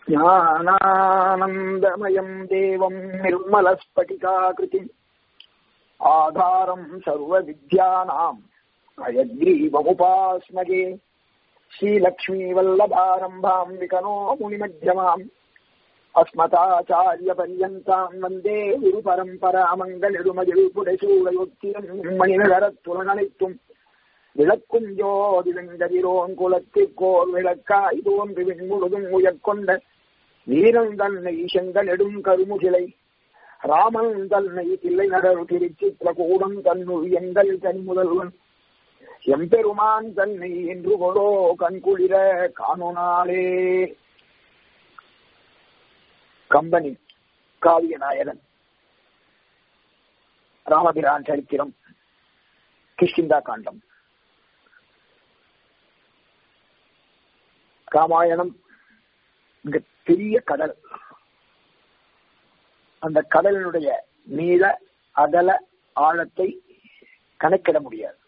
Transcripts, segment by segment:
ज्ञानानन्दमयम् देवम् निर्मलस्फटिकाकृतिम् आधारम् सर्वविद्यानाम् अयग्रीवमुपास्मगे श्रीलक्ष्मीवल्लभारम्भाम् विकनो मुनिमध्यमाम् अस्मताचार्यपर्यन्ताम् वन्दे गुरुपरम्परामङ्गलुमजल्पुडशूलयोक्तिरम् மணிநகரத்துலனனைத்தும் விளக்கும் ஜோதி வெங்கதிரோன் குலத்திற்கோர் விளக்காய் தோன்றி விண்முழுதும் உயர்கொண்ட வீரன் தன்னை செங்கலெடும் கருமுகிலை ராமன் தன்னை தில்லை நகர் திருச்சித்திரகூடம் தன்னுள் எங்கள் தனி முதல்வன் எம்பெருமான் தன்னை என்று கொடோ கண்குளிர காணோனாலே கம்பனி காவிய நாயகன் ராமபிரான் சரித்திரம் கிஷ்கிந்தா காண்டம் ராமாயணம் மிக பெரிய கடல் அந்த கடலினுடைய நீள அகல ஆழத்தை கணக்கிட முடியாது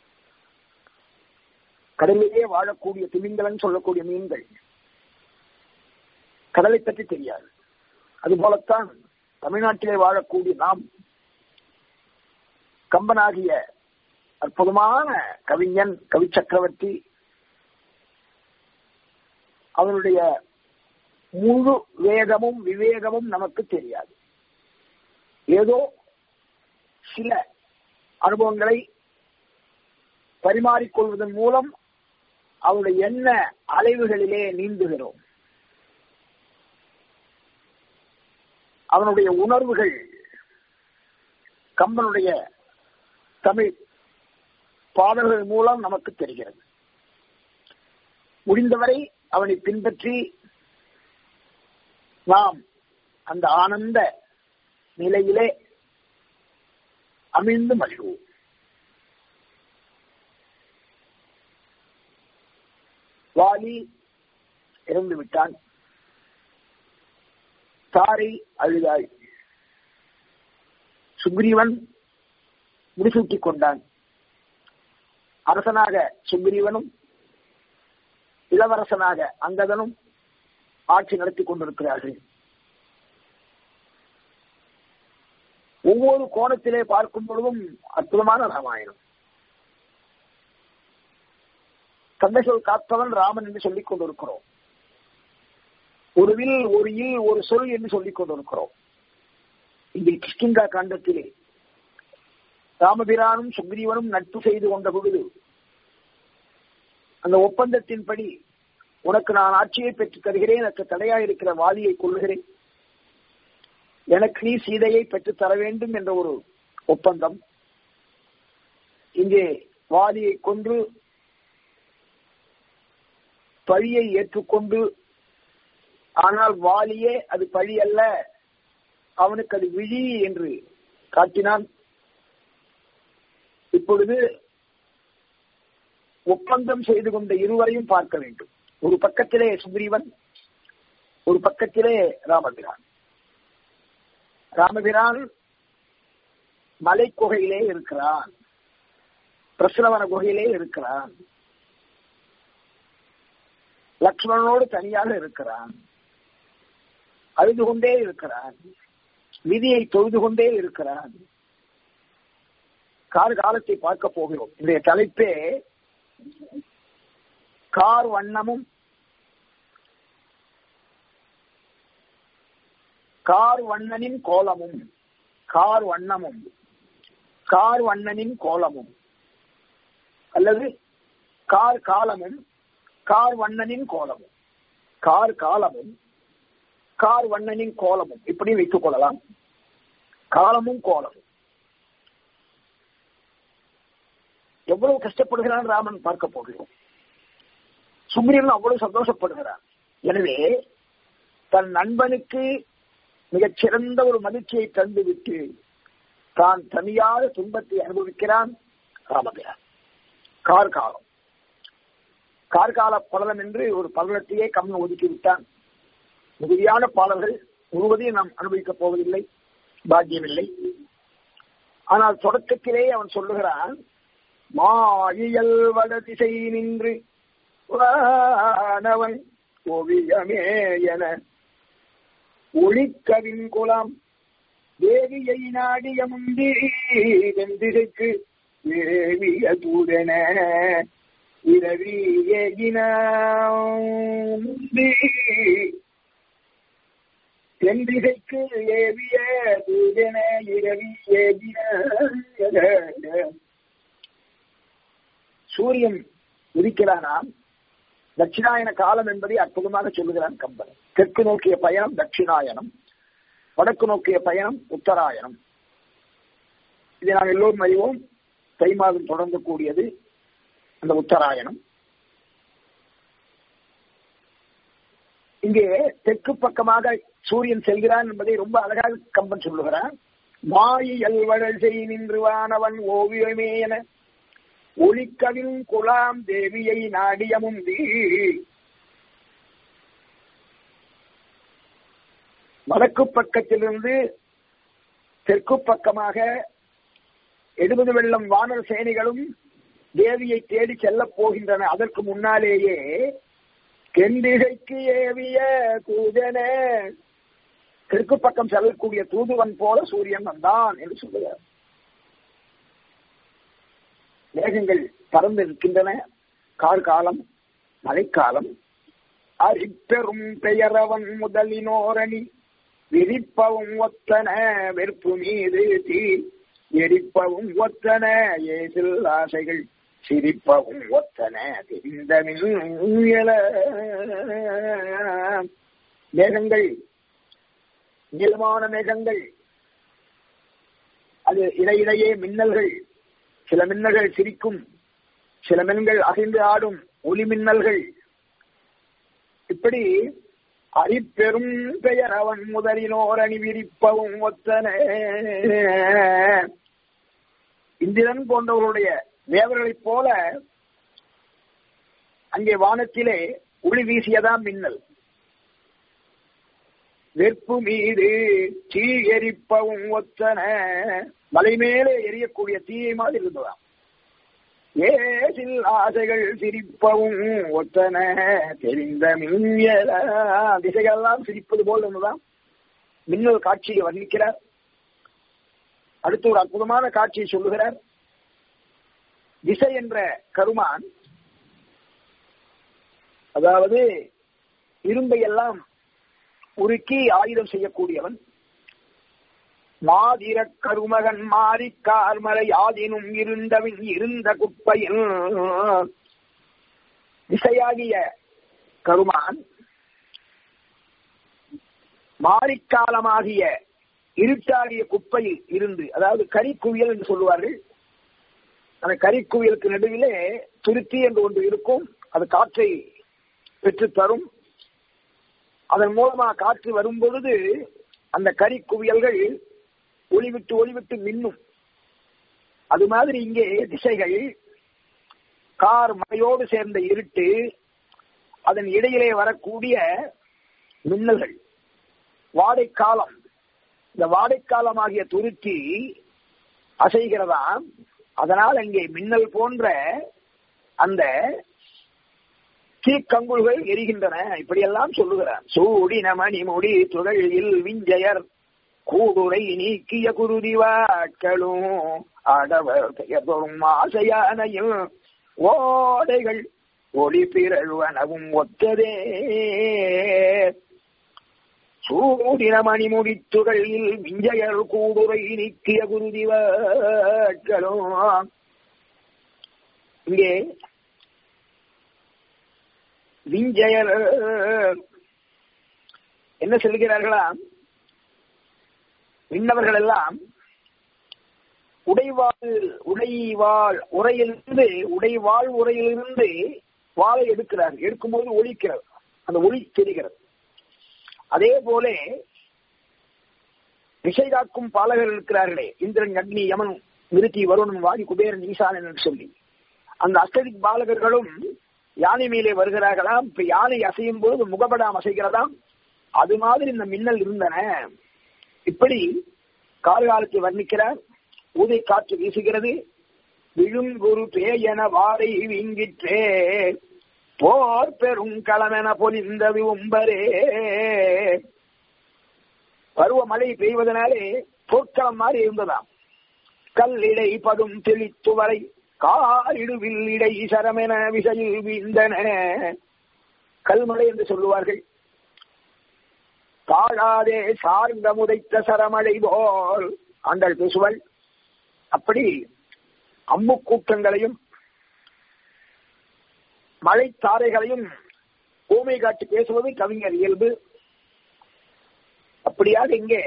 கடலிலே வாழக்கூடிய திமிங்கலன் சொல்லக்கூடிய மீன்கள் கடலை பற்றி தெரியாது அதுபோலத்தான் தமிழ்நாட்டிலே வாழக்கூடிய நாம் கம்பனாகிய அற்புதமான கவிஞன் கவி சக்கரவர்த்தி அவனுடைய முழு வேதமும் விவேகமும் நமக்கு தெரியாது ஏதோ சில அனுபவங்களை பரிமாறிக்கொள்வதன் மூலம் அவருடைய எண்ண அலைவுகளிலே நீந்துகிறோம் அவனுடைய உணர்வுகள் கம்பனுடைய தமிழ் பாடல்கள் மூலம் நமக்கு தெரிகிறது முடிந்தவரை அவனை பின்பற்றி நாம் அந்த ஆனந்த நிலையிலே அமிழ்ந்து மகிழ்வோம் வாலி இறந்து விட்டான் தாரை அழுதாள் சுக்ரீவன் முடிசூட்டிக் கொண்டான் அரசனாக சுக்ரீவனும் இளவரசனாக அங்கதனும் ஆட்சி நடத்தி கொண்டிருக்கிறார்கள் ஒவ்வொரு கோணத்திலே பார்க்கும் பொழுதும் அற்புதமான ராமாயணம் தந்தை சொல் காத்தவன் ராமன் என்று சொல்லிக் கொண்டிருக்கிறோம் ஒரு வில் ஒரு இல் ஒரு சொல் என்று சொல்லிக் கொண்டிருக்கிறோம் இங்கே கிஷ்கிந்தா காண்டத்திலே ராமபிரானும் சுக்ரீவனும் நட்பு செய்து கொண்ட பொழுது அந்த ஒப்பந்தத்தின்படி உனக்கு நான் ஆட்சியை பெற்று தருகிறேன் எனக்கு தடையா இருக்கிற வாலியை கொள்ளுகிறேன் எனக்கு நீ சீதையை பெற்று தர வேண்டும் என்ற ஒரு ஒப்பந்தம் இங்கே வாலியை கொன்று பழியை ஏற்றுக்கொண்டு ஆனால் வாலியே அது பழி அல்ல அவனுக்கு அது விழி என்று காட்டினான் இப்பொழுது ஒப்பந்தம் செய்து கொண்ட இருவரையும் பார்க்க வேண்டும் ஒரு பக்கத்திலே சுக்ரீவன் ஒரு பக்கத்திலே ராமபிரான் ராமபிரான் மலை குகையிலே இருக்கிறான் பிரசலவன குகையிலே இருக்கிறான் லக்ஷ்மணனோடு தனியாக இருக்கிறான் அழுது கொண்டே இருக்கிறான் விதியை தொழுது கொண்டே இருக்கிறான் கார் காலத்தை பார்க்க போகிறோம் இன்றைய தலைப்பே கார் வண்ணமும் கார் வண்ணனின் கோலமும் கார் வண்ணமும் கார் வண்ணனின் கோலமும் அல்லது கார் காலமும் கார் வண்ணனின் கோலமும் கார் காலமும் கார் வண்ணனின் கோலமும் இப்படி வைத்துக் கொள்ளலாம் காலமும் கோலமும் எவ்வளவு கஷ்டப்படுகிறான் ராமன் பார்க்க போகிறோம் சுக்ரீவன் அவ்வளவு சந்தோஷப்படுகிறான் எனவே தன் நண்பனுக்கு மிகச் சிறந்த ஒரு மகிழ்ச்சியை தந்துவிட்டு தான் தனியாக துன்பத்தை அனுபவிக்கிறான் ராமபிரான் கார்காலம் கார்கால படலம் என்று ஒரு படலத்தையே கம்மன் ஒதுக்கி விட்டான் மிகுதியான பாடல்கள் முழுவதையும் நாம் அனுபவிக்கப் போவதில்லை பாக்கியமில்லை ஆனால் தொடக்கத்திலே அவன் சொல்லுகிறான் மாயியல் வட திசை நின்று வானவன் ஓவியமே என ஒளிக்கவின் குலாம் தேவியை நாடிய முந்தி வெந்திரைக்கு ஏவிய தூதன இரவி ஏகின முந்தி தென்திசைக்கு ஏவிய தூதன இரவி ஏகின சூரியன் உதிக்கிறானாம் தட்சிணாயன காலம் என்பதை அற்புதமாக சொல்லுகிறான் கம்பன் தெற்கு நோக்கிய பயணம் தட்சிணாயனம் வடக்கு நோக்கிய பயணம் உத்தராயணம் இதை நாம் எல்லோரும் அறிவோம் தை மாதம் தொடர்ந்து கூடியது அந்த உத்தராயணம் இங்கே தெற்கு பக்கமாக சூரியன் செல்கிறான் என்பதை ரொம்ப அழகாக கம்பன் சொல்லுகிறான் மாயி அல்வழல் செய் நின்று வானவன் ஓவியமே என ஒளிக்கவின் குலாம் தேவியை நாடிய முந்தி வடக்கு பக்கத்திலிருந்து தெற்கு பக்கமாக எழுபது வெள்ளம் வானர சேனைகளும் தேவியை தேடி செல்லப் போகின்றன அதற்கு முன்னாலேயே தென்திசைக்கு ஏவிய தூதன தெற்கு பக்கம் செல்லக்கூடிய தூதுவன் போல சூரியன் வந்தான் என்று சொல்லுகிறார் மேகங்கள் பறந்து இருக்கின்றன கார்காலம் மழைக்காலம் அரிப்பெரும் பெயரவன் முதலினோரணி விரிப்பவும் ஒத்தன வெறுப்பு மீது தீ எரிப்பவும் ஒத்தன ஏசில் ஆசைகள் சிரிப்பவும் ஒத்தன தெரிந்த மேகங்கள் நீளமான மேகங்கள் அது இடையிடையே மின்னல்கள் சில மின்னல்கள் சிரிக்கும் சில மின்னல்கள் அசைந்து ஆடும் ஒளி மின்னல்கள் இப்படி அரிப்பெரும் பெயர் அவன் முதலினோர் அணி விரிப்பவும் ஒத்தன இந்திரன் போன்றவர்களுடைய தேவர்களைப் போல அங்கே வானத்திலே ஒளி வீசியதாம் மின்னல் வெறுப்பு மீது தீ எரிப்பவும் ஒத்தன மலை மேலே எரியக்கூடிய தீயை மாதிரி இருந்ததாம் ஏசில் ஆசைகள் சிரிப்பவும் ஒத்தன தெரிந்த மின்யல திசைகளெல்லாம் சிரிப்பது போல் இருந்ததாம் மின்னல் காட்சியை வர்ணிக்கிறார் அடுத்து ஒரு அற்புதமான காட்சியை சொல்லுகிறார் திசை என்ற கருமான் அதாவது இரும்பை எல்லாம் உருக்கி ஆயுதம் செய்யக்கூடியவன் மாதிர கருமகன் மாறி கார்மலை ஆதினும் இருந்தவின் இருந்த குப்பையில் திசையாகிய கருமான் மாரிக்காலமாகிய இருட்டாகிய குப்பையில் இருந்து அதாவது கரிக்குவியல் என்று சொல்லுவார்கள் அந்த கரிக்குவியலுக்கு நடுவிலே துருத்தி என்று ஒன்று இருக்கும் அது காற்றை பெற்று தரும் அதன் மூலமா காற்று வரும் பொழுது அந்த கரிக்குவியல்கள் ஒளிவிட்டு ஒளிவிட்டு மின்னும் அது மாதிரி இங்கே திசைகள் கார் மழையோடு சேர்ந்த இருட்டு அதன் இடையிலே வரக்கூடிய மின்னல்கள் வாடைக்காலம் இந்த வாடைக்காலமாகிய துருத்தி அசைகிறதாம் அதனால் அங்கே மின்னல் போன்ற அந்த தீக்கங்குள்கள் எரிகின்றன இப்படியெல்லாம் சொல்லுகிறான் சூடின மணிமுடி துகளில் விஞ்சயர் கூடுரை நீக்கிய குருதிவாட்களும் ஆடவர் பெயர்தொரும் ஆசையானையும் ஓடைகள் ஒளி பிறழ்வனவும் ஒத்ததே சூடின மணிமுடி துகளில் விஞ்சயர் கூடுரை நீக்கிய குருதிவாட்களும் இங்கே விஞ்சயர் என்ன சொல்லுகிறார்களாம் விண்ணவர்கள் எல்லாம் உடைவாள் உடைவாள் உரையிலிருந்து உடைவாள் உரையிலிருந்து வாளை எடுக்கிறார் எடுக்கும்போது ஒழிக்கிறது அந்த ஒளி தெரிகிறது அதே போல திசை காக்கும் பாலகர் இருக்கிறார்களே இந்திரன் அக்னி யமன் நிறுத்தி வருணன் வாதி குபேரன் ஈசான் என்று சொல்லி அந்த அஸ்தரிக் பாலகர்களும் யானை மேலே வருகிறார்களாம் இப்ப யானை அசையும் போது முகப்படாம் அசைகிறதாம் அது மாதிரி இந்த மின்னல் இருந்தன இப்படி காலகாலத்தை வர்ணிக்கிறார் ஊதை காற்று வீசுகிறது விழுங்குரு பேயன வாரை வீங்கிற்றே போர் பெரும் களமென பொலிந்தது உம்பரே பருவமழை பெய்வதனாலே போர்க்களம் மாதிரி இருந்ததாம் கல்லிடை படும் தெளித்துவரை காரிடுவில் இடை சரமென விசையில் வீழ்ந்தன கல்மலை என்று சொல்லுவார்கள் தாழாதே சார்ந்த முதைத்த சரமழை போல் ஆண்டல் பேசுவல் அப்படி அம்பு கூட்டங்களையும் மழைத்தாரைகளையும் ஊமை காட்டி பேசுவது கவிஞர் இயல்பு அப்படியாக இங்கே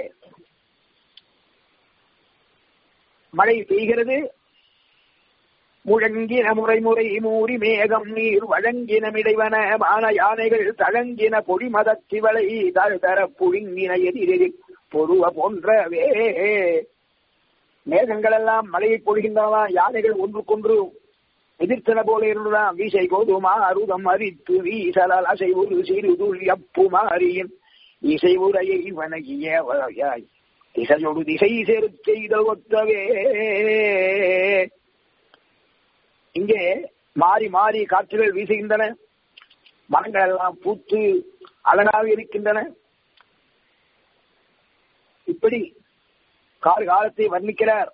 மழை பெய்கிறது முழங்கின முறை முறை மூறி மேகம் நீர் வழங்கின மிடைவன மான யானைகள் தழங்கின பொடிமதத்திவளை தர புழுங்கின எதிரில் பொருவ போன்றவே மேகங்கள் எல்லாம் மழையை பொழிகின்றன யானைகள் ஒன்றுக்கொன்று எதிர்த்தன போல இருந்ததாம் வீசை கோதுமா அருதம் அரித்து வீசலால் அசை ஒரு சிறு துளி அப்புமாரியின் இசை உரையை வணங்கிய வகையாய் திசையொடு திசை சேரு செய்த ஒத்தவே இங்கே மாறி மாறி காற்றுகள் வீசுகின்றன மரங்கள் எல்லாம் பூத்து அழகாக இருக்கின்றன இப்படி கார் காலத்தை வர்ணிக்கிறார்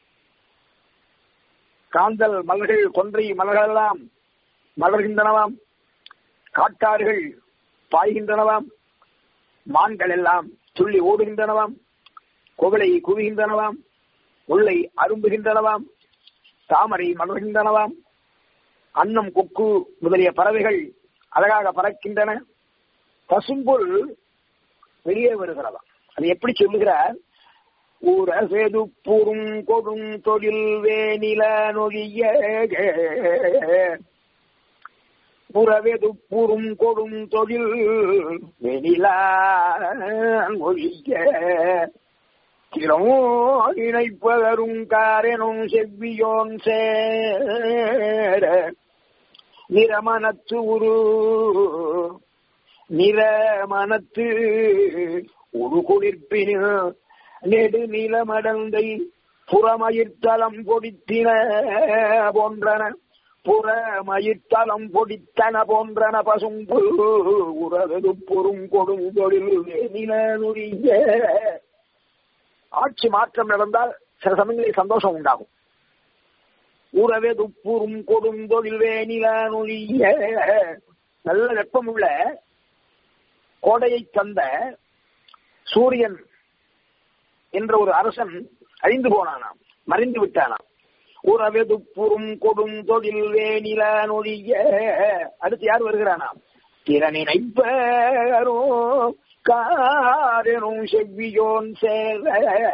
காந்தல் மலர்கள் கொன்றை மலர்கள் எல்லாம் மலர்கின்றனவாம் காட்டாறுகள் பாய்கின்றனவாம் மான்கள் எல்லாம் துள்ளி ஓடுகின்றனவாம் குவளை குவிகின்றனவாம் முல்லை அரும்புகின்றனவாம் தாமரை மலர்கின்றனவாம் அன்னம் கொக்கு முதலிய பறவைகள் அழகாக பறக்கின்றன பசும்புல் வெளியே வருகிறதாம் அது எப்படி சொல்லுகிறார் ஊரசெது புறும் கொடும் தொழில் வேநில நொழிய புறவெது புறும் கொடும் தொழில் வெனில ஒழிய திறமோ இணைப்பதரும் காரெனும் செவ்வியோன் சேர நிறமனத்து உரு நிறமனத்து ஒரு குளிர்ப்பினு நெடு நிலமடந்தை புறமயிர்த்தலம் பொடித்தின போன்றன புறமயிர்த்தலம் பொடித்தன போன்றன பசும்பு உறவது பொறும் கொடும் தொழில் நில நுழிய ஆட்சி மாற்றம் நடந்தால் சில சமயங்களில் சந்தோஷம் உண்டாகும் உறவே துப்பூரும் கொடுந்தொழில் வேணில நொழிய நல்ல வெப்பம் உள்ள கோடையை தந்த சூரியன் என்ற ஒரு அரசன் அழிந்து போனானாம் மறைந்து விட்டானாம் உறவே துப்புறும் கொடும் தொழில் வேணில நொழிய அடுத்து யார் வருகிறானாம் திறனினைப்பரோ காரெனும் செவ்வியோன் சேர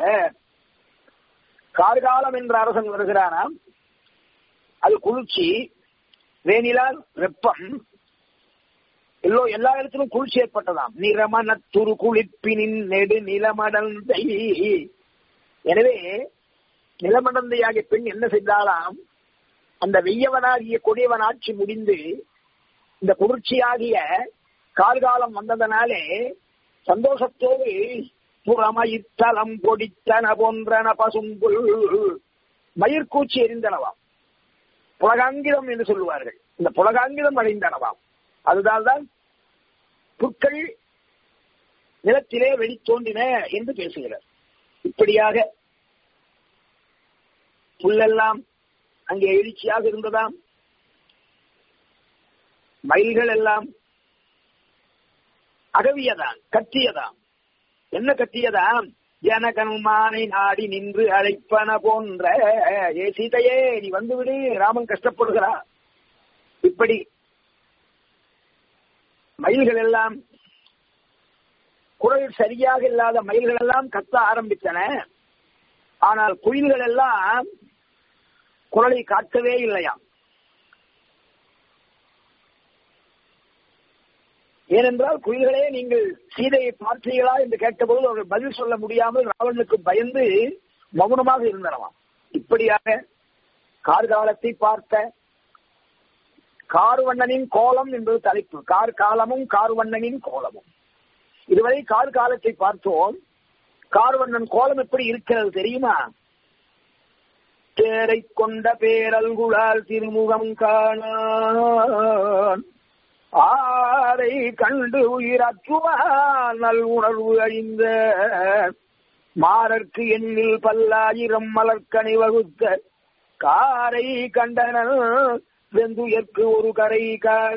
கார்காலம் என்ற அரசன் வருகிறானாம் அது குளிர்ச்சி வேனிலால் வெப்பம் எல்லோ எல்லா இடத்திலும் குளிர்ச்சி ஏற்பட்டதாம் நிறமன துரு குளிப்பினின் நெடு நிலமடந்தை எனவே நிலமடந்தையாகிய பெண் என்ன செய்தாலாம் அந்த வெய்யவனாகிய கொடியவன் ஆட்சி முடிந்து இந்த குளிர்ச்சியாகிய கார்காலம் வந்ததனாலே சந்தோஷத்தோடு புறமயித்தலம் பொடித்தன போன்றன பசும்புல் மயிர்கூச்சி எரிந்தனவாம் புலகாங்கிதம் என்று சொல்லுவார்கள் இந்த புலகாங்கிதம் அடைந்தனவாம் அதுதான் தான் புற்கள் நிலத்திலே வெளித்தோன்றின என்று பேசுகிறார் இப்படியாக புல்லெல்லாம் அங்கே எழுச்சியாக இருந்ததாம் மயில்கள் எல்லாம் அகவியதான் கத்தியதாம் என்ன கத்தியதாம் ஜனகனுமானை நாடி நின்று அழைப்பன போன்ற ஏ சீதையே நீ வந்துவிடு ராமன் கஷ்டப்படுகிறா இப்படி மயில்கள் எல்லாம் குரல் சரியாக இல்லாத மயில்கள் எல்லாம் கத்த ஆரம்பித்தன ஆனால் குயில்கள் எல்லாம் குரலை காட்டவே இல்லையாம் ஏனென்றால் குயில்களே நீங்கள் சீதையை பார்த்தீர்களா என்று கேட்டபோது அவர்கள் பதில் சொல்ல முடியாமல் ராவணனுக்கு பயந்து மௌனமாக இருந்தனவாம் இப்படியாக கார்காலத்தை பார்த்த கார்வண்ணனின் கோலம் என்பது தலைப்பு கார் காலமும் கார்வண்ணனின் கோலமும் இதுவரை கார் காலத்தை பார்த்தோம் கார்வண்ணன் கோலம் எப்படி இருக்கிறது தெரியுமா தேரை கொண்ட பேரல்குழால் திருமுகம் காணான் ஆரை கண்டு உயிராற்றுவார் நல் உணர்வு அழிந்த மாறற்கு எண்ணில் பல்லாயிரம் மலர்கனி வகுத்த காரை கண்டனர் வெந்துயர்க்கு ஒரு கரை காண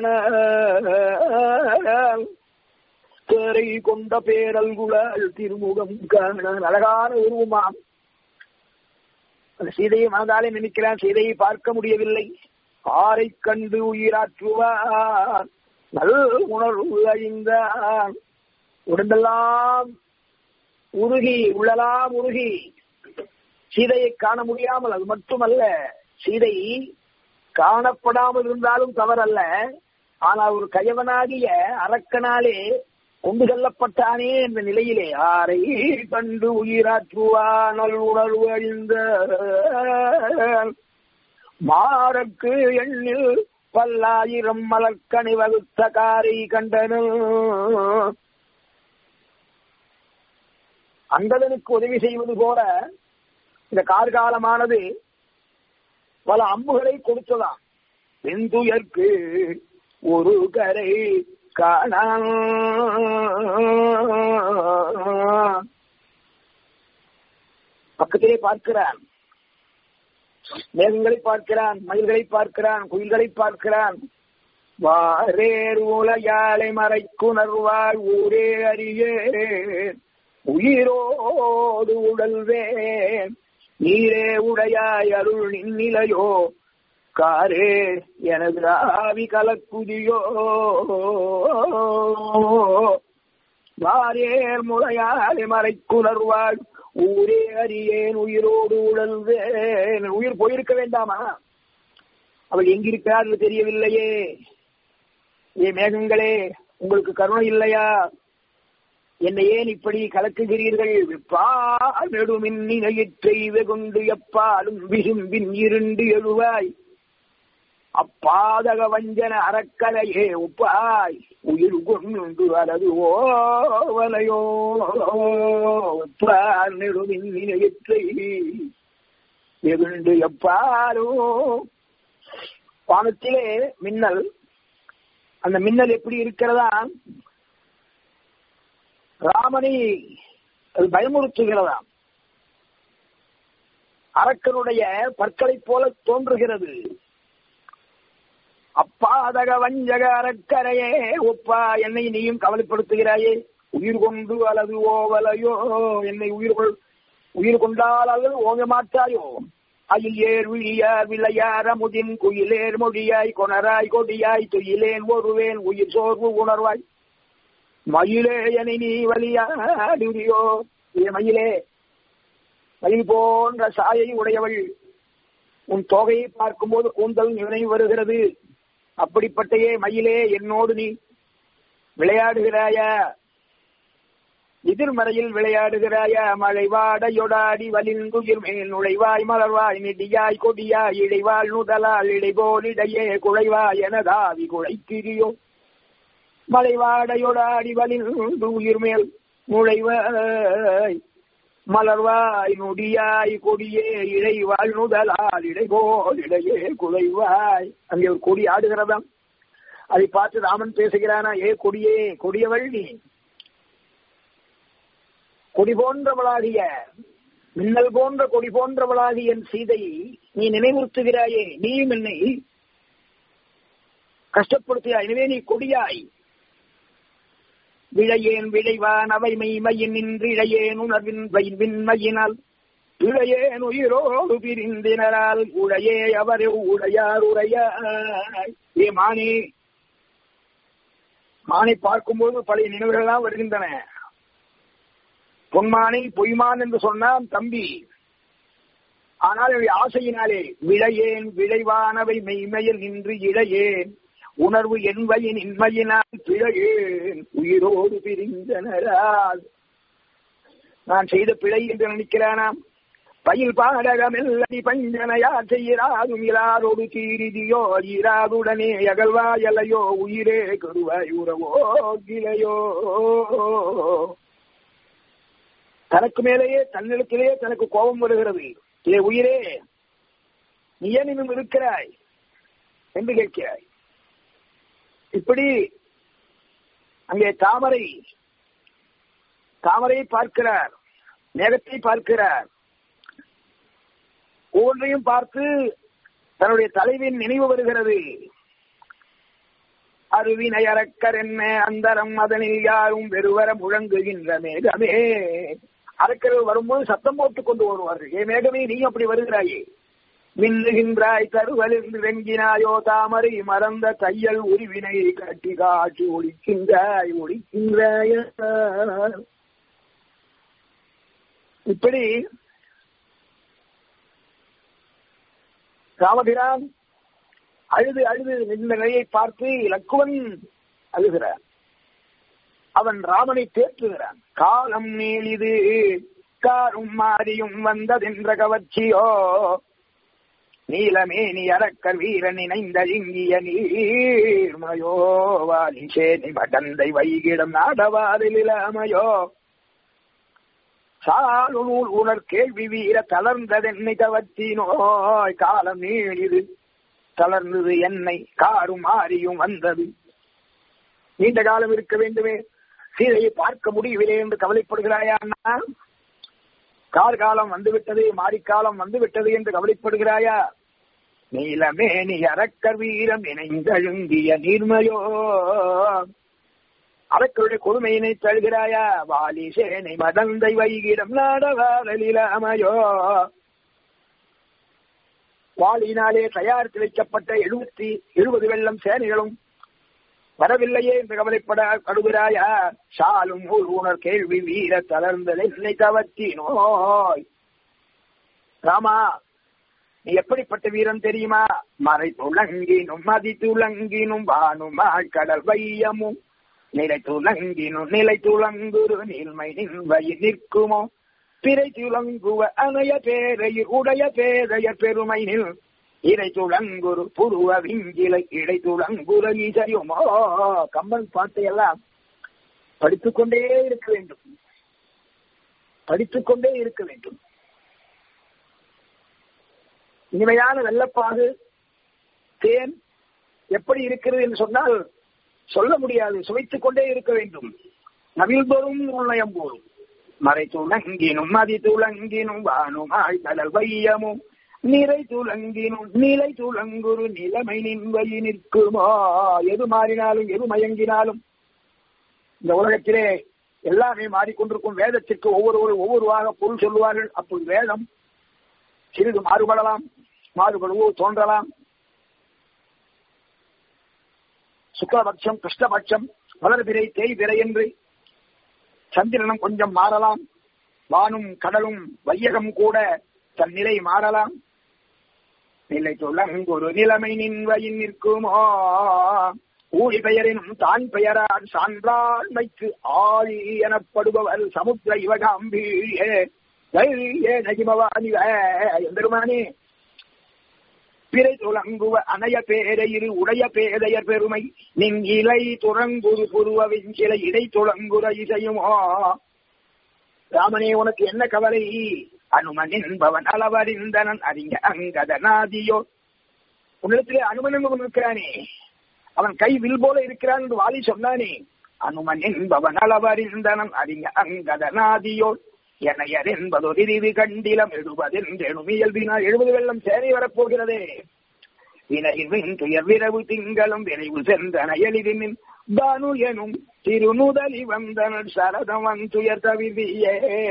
தேரை கொண்ட பேரல்குழல் திருமுகம் காண அழகான உருவமாம் அந்த சீதையை மனதாலே நினைக்கிறான் சீதையை பார்க்க முடியவில்லை ஆரை கண்டு உயிராற்றுவார் நல் உணர்வு அழிந்தான் உடம்பெல்லாம் உருகி உள்ளலாம் உருகி சீதையை காண முடியாமல் அது மட்டுமல்ல சீதை காணப்படாமல் இருந்தாலும் தவறல்ல ஆனால் ஒரு கயவனாகிய அரக்கனாலே கொண்டு செல்லப்பட்டானே என்ற நிலையிலே ஆரை கண்டு உயிராற்றுவானல் உணர்வு அழிந்த மாறக்கு எண்ணில் பல்லாயிரம் மலர்கனி வகுத்த காரை கண்டனர் அந்ததனுக்கு உதவி செய்வது போல இந்த கார்காலமானது பல அம்புகளை கொடுத்ததாம் வெந்துயர்க்கு ஒரு கரை காண பக்கத்திலே பார்க்கிறான் மேகங்களை பார்க்கிறான் மயில்களை பார்க்கிறான் குயில்களை பார்க்கிறான் வாரேர் உலையாலை மறைக்குணர்வாய் ஊரே அறியே உயிரோடு உடல்வேன் நீரே உடையாய் அருள் நின்னிலையோ காரே எனது ஆவி கலக்குதியோ வாரேர் முளையாலே மறைக்குணர்வாள் ஊரே அறியேன் உயிரோடு உழல்வேன் உயிர் போயிருக்க வேண்டாமா அவள் எங்கிருக்கிறார் தெரியவில்லையே ஏ மேகங்களே உங்களுக்கு கருணை இல்லையா என்னை ஏன் இப்படி கலக்குகிறீர்கள் வெப்பால் நெடுமின்னினையிற்றை வெகுண்டு எப்பாலும் விசும்பின் இருண்டு எழுவாய் அப்பாதக வஞ்சன அறக்கலையே உப்பாய் உயிர் கொண்டு வரது ஓவலையோ உப்பால் நெடுமின்னினையிற்றை வெகுண்டு எப்பாலோ வானத்திலே மின்னல் அந்த மின்னல் எப்படி இருக்கிறதா ராமனை அது பயமுறுத்துகிறதாம் அரக்கனுடைய பற்களை போல தோன்றுகிறது அப்பாதக வஞ்சக அரக்கரையே ஒப்பா என்னை நீயும் கவலைப்படுத்துகிறாயே உயிர் கொண்டு அல்லது ஓவலையோ என்னை உயிர் கொள் உயிர் கொண்டால் அல்லது ஓங்க மாட்டாயோ அயில் ஏர் விழியார் விளையார் அமுதின் குயிலேர் மொழியாய் கொணராய் கொடியாய் துயிலேன் ஒருவேன் உயிர் சோர்வு உணர்வாய் மயிலே என நீ வலியாடுறியோ ஏ மயிலே மயில் போன்ற சாயை உடையவள் உன் தொகையை பார்க்கும்போது கூந்தல் நினைவு வருகிறது அப்படிப்பட்டையே மயிலே என்னோடு நீ விளையாடுகிறாயா எதிர்மறையில் விளையாடுகிறாயா மழை வாடையொடாடி வலிந்துயிர் மேல் நுழைவாய் மலர்வாய் நெடியாய் கொடியாய் இடைவாள் நுதலால் இடைபோல் இடையே குழைவாய் எனதாவி குழைத்திரியோ மலைவாடையொடாடி வலிந்து உயிர் மேல் நுழைவாய் மலர்வாய் நொடியாய் கொடியே இழை வாழ்நுதலால் இடைபோல் இடையே குலைவாய் அங்கே ஒரு கொடி ஆடுகிறதாம் அதை பார்த்து ராமன் பேசுகிறானா ஏ கொடியே கொடியவள் நீ கொடி போன்றவளாகிய மின்னல் போன்ற கொடி போன்றவளாகிய என் சீதையை நீ நினைவுறுத்துகிறாயே நீயும் என்னை கஷ்டப்படுத்தியாய் எனவே நீ கொடியாய் விழையேன் விளைவான் அவை மெய்மையின் நின்று இழையேன் உணர்வின் விண்மையினால் இழையேன் உயிரோடு பிரிந்தினரால் உடையே அவரே உடையார் உரையாய் ஏ மானே மானை பார்க்கும்போது பழைய நினைவுகள் வருகின்றன பொன்மானை பொய்மான் என்று சொன்னான் தம்பி ஆனால் என்னுடைய ஆசையினாலே விளையேன் விளைவானவை மெய்மையில் நின்று இழையேன் உணர்வு என்பையின் இன்மையினால் பிழையேன் உயிரோடு பிரிந்தனரால் நான் செய்த பிழை என்று நினைக்கிறானாம் பயில் பாடகமெல்லடி பஞ்சனையா செய்யராதும் இராதோடு தீரிதியோ இராதுடனே அகழ்வாயலையோ உயிரே கருவாய் உறவோ கிளையோ தனக்கு மேலேயே தன்னிடத்திலேயே தனக்கு கோபம் வருகிறது ஏ உயிரே நீ ஏன் இன்னும் இருக்கிறாய் என்று கேட்கிறாய் இப்படி அங்கே தாமரை தாமரையை பார்க்கிறார் மேகத்தை பார்க்கிறார் ஒவ்வொன்றையும் பார்த்து தன்னுடைய தலைவின் நினைவு வருகிறது அருவினை அரக்கர் என்ன அந்தரம் அதனில் யாரும் வெறுவர முழங்குகின்ற மேகமே அரக்கர்கள் வரும்போது சத்தம் போட்டுக் கொண்டு வருவார்கள் ஏ மேகமே நீ அப்படி வருகிறாயே மின்னுகின்றாய் தருவலிருந்து வெங்கினாயோ தாமரை மறந்த தையல் உருவினை கட்டி காட்சி ஒழிக்கின்றாய் ஒழிக்கின்றாய இப்படி ராமபிரான் அழுது அழுது நின்ற நிலையை பார்த்து லக்குவன் அழுகிறார் அவன் ராமனை தேற்றுகிறான் காலம் நீளிது காரும் மாறியும் வந்ததென்ற கவர்ச்சியோ நீலமேனி அரக்கர் வீரன் இணைந்த இங்கிய நீர்மயோ வாலிசேனி மடந்தை வைகிடம் நாடவாரில் இளமையோ சாலு நூல் உணர் கேள்வி வீர தளர்ந்ததென்னை கவத்தினோய் காலம் நீளிது தளர்ந்தது என்னை காரும் மாறியும் வந்தது நீண்ட காலம் இருக்க வேண்டுமே சீதையை பார்க்க முடியவில்லை என்று கவலைப்படுகிறாயா அண்ணா கார்காலம் வந்துவிட்டது மாரிக்காலம் வந்துவிட்டது என்று கவலைப்படுகிறாயா நீலமே நீ அரக்கர் வீரம் இணைந்தழுங்கிய நீர்மையோ அரக்கருடைய கொடுமையினை தழுகிறாயா வாலி சேனை மதந்தை வைகிடம் நாடவாரலிலாமையோ வாளினாலே தயாரித்து வைக்கப்பட்ட எழுபத்தி எழுபது வெள்ளம் சேனைகளும் வரவில்லையே என்று கவலைப்பட கடுகிறாயா சாலும் ஊர் உணர் கேள்வி வீர தளர்ந்ததை என்னை தவத்தி நோய் ராமா நீ எப்படிப்பட்ட வீரன் தெரியுமா மறை துளங்கினும் மதி துளங்கினும் வானுமா கடல் வையமும் நிலை துளங்கினும் நிலை துளங்குரு நீள்மை நின்வை நிற்குமோ பிறை துளங்குவ அணைய பேரையில் உடைய பேரையர் பெருமை நில் இறை துளங்குரு புருவ விஞ்சிலை இடை துளங்குர இசையுமோ கம்பன் பாட்டையெல்லாம் படித்துக் கொண்டே இருக்க வேண்டும் படித்துக் கொண்டே இருக்க வேண்டும் இனிமையான வெள்ளப்பாகு தேன் எப்படி இருக்கிறது என்று சொன்னால் சொல்ல முடியாது சுவைத்துக் கொண்டே இருக்க வேண்டும் நவில்தோறும் உள்நயம் போலும் மறை துளங்கினும் மதி துளங்கினும் வானுமாய் கடல் வையமும் நிறை துளங்கினும் நிலை துளங்குரு நிலைமை நின்வை நிற்குமோ எது மாறினாலும் எது மயங்கினாலும் இந்த உலகத்திலே எல்லாமே மாறிக்கொண்டிருக்கும் வேதத்திற்கு ஒவ்வொரு ஒவ்வொருவாக பொருள் சொல்லுவார்கள் அப்போது வேதம் சிறிது மாறுபடலாம் மாறுபடுவோ தோன்றலாம் சுக்லபட்சம் கிருஷ்ணபட்சம் வளர்பிறை தேய்பிறை என்று சந்திரனும் கொஞ்சம் மாறலாம் வானும் கடலும் வையகம் கூட தன் நிலை மாறலாம் நிலை துளங்கொரு நிலைமை நின்வையின் நிற்குமோ ஊழி பெயரினும் தான் பெயரால் சான்றாண்மைக்கு ஆழி எனப்படுபவர் சமுத்திர இவகாம்பீயே நகிமவானிவ எம்பெருமானே பிறை துளங்குவ அணைய பேரையிரு உடைய பேதையர் பெருமை நின் இலை துறங்குரு புருவவின் சில இடை துளங்குற இசையுமோ ராமனே உனக்கு என்ன கவலை அனுமன் என்பவன் அளவறிந்தனன் அறிஞ அங்கதனாதியோ உன்னிடத்திலே அனுமன் என்பவன் இருக்கிறானே அவன் கை வில் போல இருக்கிறான் என்று வாலி சொன்னானே அனுமன் என்பவன் அளவறிந்தனன் அறிஞ அங்கதனாதியோ எனையர் என்பதொரு இது கண்டிலம் எழுபதென்றெழுமியல்பினால் எழுபது வெள்ளம் சேனை வரப்போகிறதே வினைவின் துயர் விரவு திங்களும் விரைவு சென்றன எளிதின் பானு எனும் திருநுதலி வந்தனர் சரதவன் துயர் தவிதியே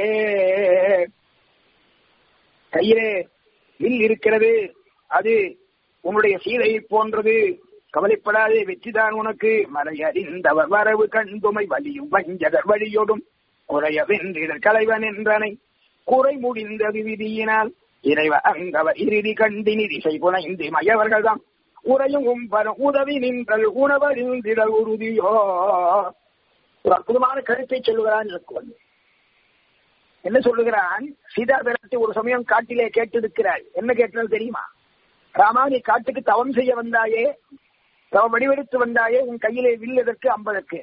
கையிலே வில் இருக்கிறது அது உன்னுடைய சீதையை போன்றது கவலைப்படாதே வெற்றிதான் உனக்கு மறையறிந்தவர் வரவு கண்டுமை வலியும் வஞ்சகர் வழியோடும் குறைய வென்றிடர் கலைவன் என்றனை குறை முடிந்தது விதியினால் இறைவ அங்கவர் இறுதி கண்டினி திசை புனைந்து மயவர்கள்தான் உரையும் உம்பரும் உதவி நின்றல் உணவறிந்திடல் உறுதியோ ஒரு அற்புதமான கருத்தை சொல்லுகிறான் இலக்குவன் என்ன சொல்லுகிறான் சீதா பிராட்டி ஒரு சமயம் காட்டிலே கேட்டிருக்கிறாள் என்ன கேட்டது தெரியுமா ராமா நீ காட்டுக்கு தவம் செய்ய வந்தாயே தவம் வடிவெடுத்து வந்தாயே உன் கையிலே வில் எதற்கு அம்பதற்கு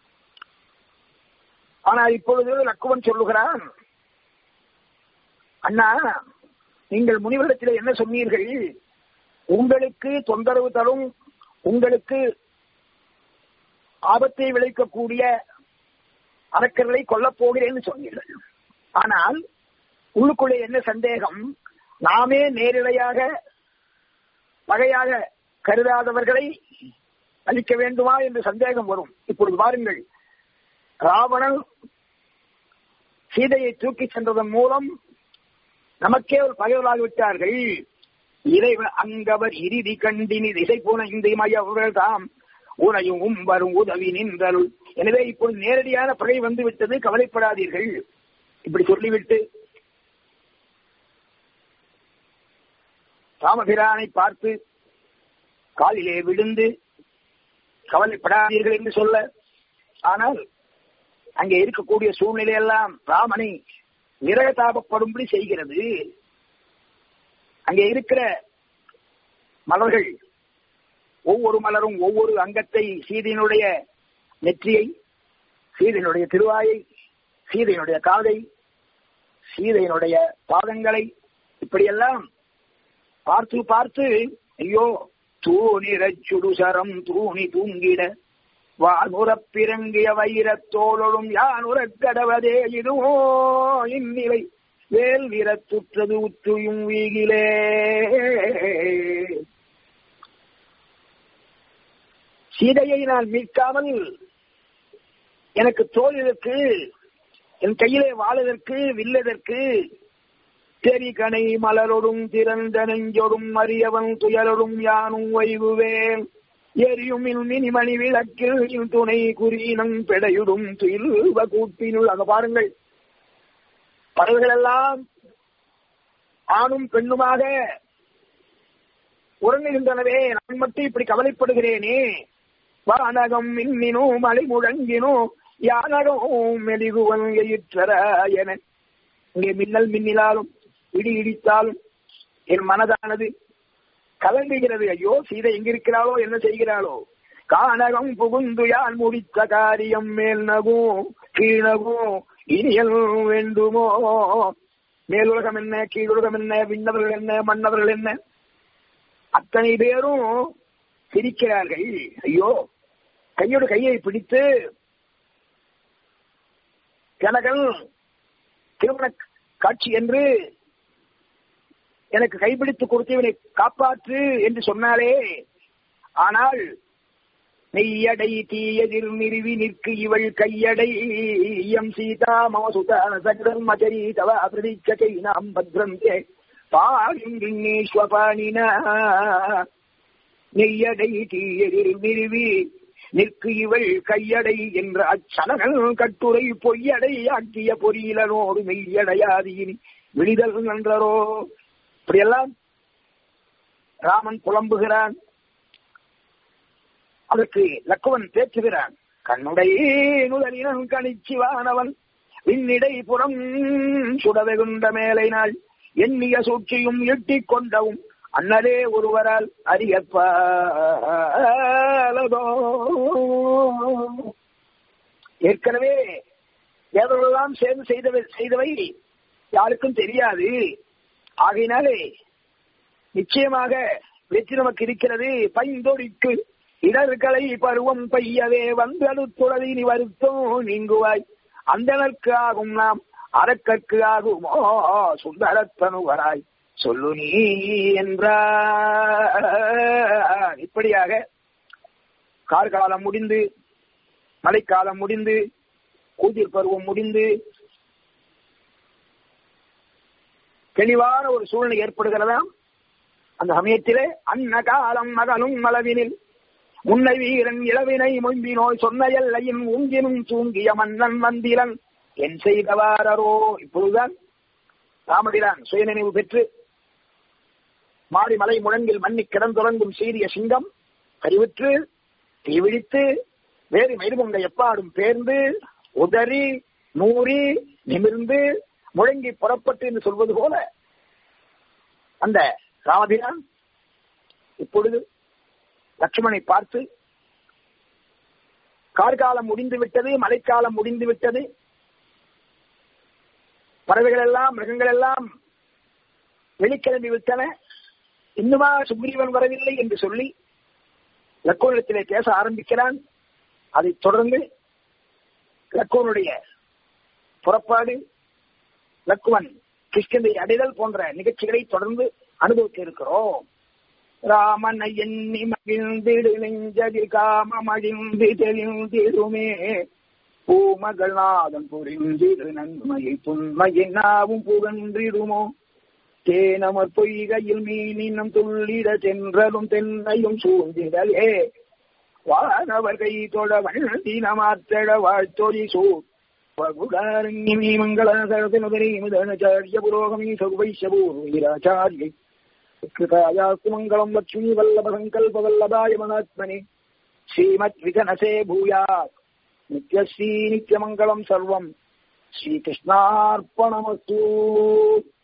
ஆனால் இப்பொழுது லக்குவன் சொல்லுகிறான் அண்ணா நீங்கள் முனிவரிடத்தில் என்ன சொன்னீர்கள் உங்களுக்கு தொந்தரவு தரும் உங்களுக்கு ஆபத்தை விளைவிக்கக்கூடிய அரக்கர்களை கொல்லப் போகிறேன்னு சொன்னீர்கள் ஆனால் உள்ளுக்குள்ளே என்ன சந்தேகம் நாமே நேரிடையாக பகையாக கருதாதவர்களை அழிக்க வேண்டுமா என்று சந்தேகம் வரும் இப்பொழுது பாருங்கள் ராவணன் சீதையை தூக்கி சென்றதன் மூலம் நமக்கே ஒரு பகைவர்களாகி விட்டார்கள் இறைவன் அங்கவர் இறுதி கண்டினி திசை போன இந்த மயவர்கள் தாம் உனையும் வரும் உதவி நின்றருள் எனவே இப்பொழுது நேரடியான பகை வந்து விட்டது கவலைப்படாதீர்கள் இப்படி சொல்லிவிட்டு ராமபிரானை பார்த்து காலிலே விழுந்து கவலைப்படாதீர்கள் என்று சொல்ல ஆனால் அங்கே இருக்கக்கூடிய சூழ்நிலையெல்லாம் ராமனை விரகதாபப்படும்படி செய்கிறது அங்கே இருக்கிற மலர்கள் ஒவ்வொரு மலரும் ஒவ்வொரு அங்கத்தை சீதையினுடைய நெற்றியை சீதையினுடைய திருவாயை சீதையினுடைய காதை சீதையினுடைய பாதங்களை இப்படியெல்லாம் பார்த்து பார்த்து ஐயோ தூணிரச் சுடுசரம் தூணி தூங்கிட வானுரப் பிறங்கிய வைரத்தோளும் யானுரக் கடவதே இதுவோ இந்நிலை வேல் விரத்துற்றது உற்றுயும் வீகிலே சீதையை நான் மீட்காமல் எனக்கு தோழிற்கு என் கையிலே வாழதற்கு வில்லதற்கு தெரிகனை மலரொடும் திறந்த நெஞ்சொடும் அரியவன் துயரொடும் யானும் வைவுவேன் எரியும் மினிமணி விளக்கில் துணை குறியினம் பெடையுடும் துயில்வ கூட்டினுள் அங்க பாருங்கள் பறவைகள் எல்லாம் ஆணும் பெண்ணுமாக உறங்குகின்றனவே நான் மட்டும் இப்படி கவலைப்படுகிறேனே வானகம் மின்னினோ மலை முழங்கினோ யானகோ மெலிகுவன் எயிற்றர என இங்கே மின்னல் மின்னிலாலும் இடி இடித்தாலும் என் மனதானது கலங்குகிறது ஐயோ சீதை எங்கிருக்கிறாளோ என்ன செய்கிறாளோ கானகம் புகுந்து யான் முடித்த காரியம் மேல் நகும் கீழகும் இனியல் வேண்டுமோ மேலுலகம் என்ன கீழுலகம் என்ன விண்ணவர்கள் என்ன மன்னவர்கள் என்ன அத்தனை பேரும் சிரிக்கிறார்கள் ஐயோ கையோடு கையை பிடித்து கனகல் திருமண காட்சி என்று எனக்கு கைப்பிடித்து கொடுத்தவனை காப்பாற்று என்று சொன்னாலே ஆனால் நெய்யடை தீயதிர் நிறுவி நிற்கு இவள் கையடை எம் சீதா மமசுதா சகரம் மஜரி தவ பிரதீட்சை நாம் பத்ரந்தே பாலிங்கேஸ்வபாணின நெய்யடை தீயதிர் நிறுவி நிற்கு இவள் கையடை என்ற அச்சனகள் கட்டுரை பொய்யடை ஆக்கிய பொறியிலனோடு மெய்யடையாதீனி விழிதல் நன்றரோ இப்படியெல்லாம் ராமன் புலம்புகிறான் அதற்கு லக்குவன் பேச்சுகிறான் கண்ணுடைய நுதலினன் கணிச்சிவானவன் விண்ணிடை புறம் சுடவெகுண்ட மேலை நாள் எண்ணிய சூழ்ச்சியும் எட்டிக் கொண்டவும் அண்ணலே ஒருவரால் அறியப்பாலதோ ஏற்கனவே தேவர்களெல்லாம் சேர்ந்து செய்தவை செய்தவை யாருக்கும் தெரியாது ஆகையினாலே நிச்சயமாக வெற்றி நமக்கு இருக்கிறது பைந்தொடிக்கு இடர்களை பருவம் பையவே வந்து அடுத்துளதி நீ வருத்தம் நீங்குவாய் அந்தனர்க்கு ஆகும் நாம் அறக்கற்கு ஆகுமோ சுந்தரத்தனுவராய் சொல்லு நீ என்றார் இப்படியாக கார்காலம் முடிந்து மழைக்காலம் முடிந்து கூதிர் பருவம் முடிந்து தெளிவான ஒரு சூழ்நிலை ஏற்படுகிறதாம் அந்த சமயத்திலே அன்ன காலம் மகனும் மலவினில் முன்னை வீரன் இளவினை மும்பினோய் சொன்ன எல்லையின் உங்கினும் தூங்கிய மன்னன் மந்திரன் என் செய்தவாரோ இப்பொழுதுதான் ராமபிரான் சுயநினைவு பெற்று மாறி மலை முழங்கில் மண்ணி கிடந்துறங்கும் சீரிய சிங்கம் கறிவிற்று தீவிழித்து வேறு மெருகுங்க எப்பாடும் பேர்ந்து உதறி நூறி நிமிர்ந்து முழங்கி புறப்பட்டு என்று சொல்வது போல அந்த ராமபிரான் இப்பொழுது லட்சுமணை பார்த்து கார்காலம் முடிந்து விட்டது மழைக்காலம் முடிந்து விட்டது பறவைகள் எல்லாம் மிருகங்கள் எல்லாம் வெளிக்கிளம்பி விட்டன இன்னுமா சுக்ரீவன் வரவில்லை என்று சொல்லி லக்கோனிடத்திலே பேச ஆரம்பிக்கிறான் அதைத் தொடர்ந்து லக்குவனுடைய புறப்பாடு லக்குவன் கிருஷ்ணனை அடைதல் போன்ற நிகழ்ச்சிகளை தொடர்ந்து அனுபவிக்க இருக்கிறோம் ராமன் எண்ணி மகிழ்ந்திடு நெஞ்சதில் காமம் அழிந்து தெளிந்திடுமே பூமகள் நாதன் புரிந்திடு நன்மையை புண்மையை நாவும் புகன்றிடுமோ தேனமர் பொய்கையில் மீனினம் துள்ளிட தென்றலும் தென்னையும் சூழ்ந்திடலே வானவர் கை தொட வண்டினமாற்றட வாழ்த்தொழி சூழ் பகுடாரண்யமீ மங்களாச்சாரிய புரோகமீ சகுவைஷபூர்வீராச்சாரியை कृतायास्तु मङ्गलम् लक्ष्मी वल्लभसङ्कल्पवल्लभाय महात्मने श्रीमद्विजनसे भूयात् नित्यश्री नित्यमङ्गलम् सर्वम् श्रीकृष्णार्पणमस्तु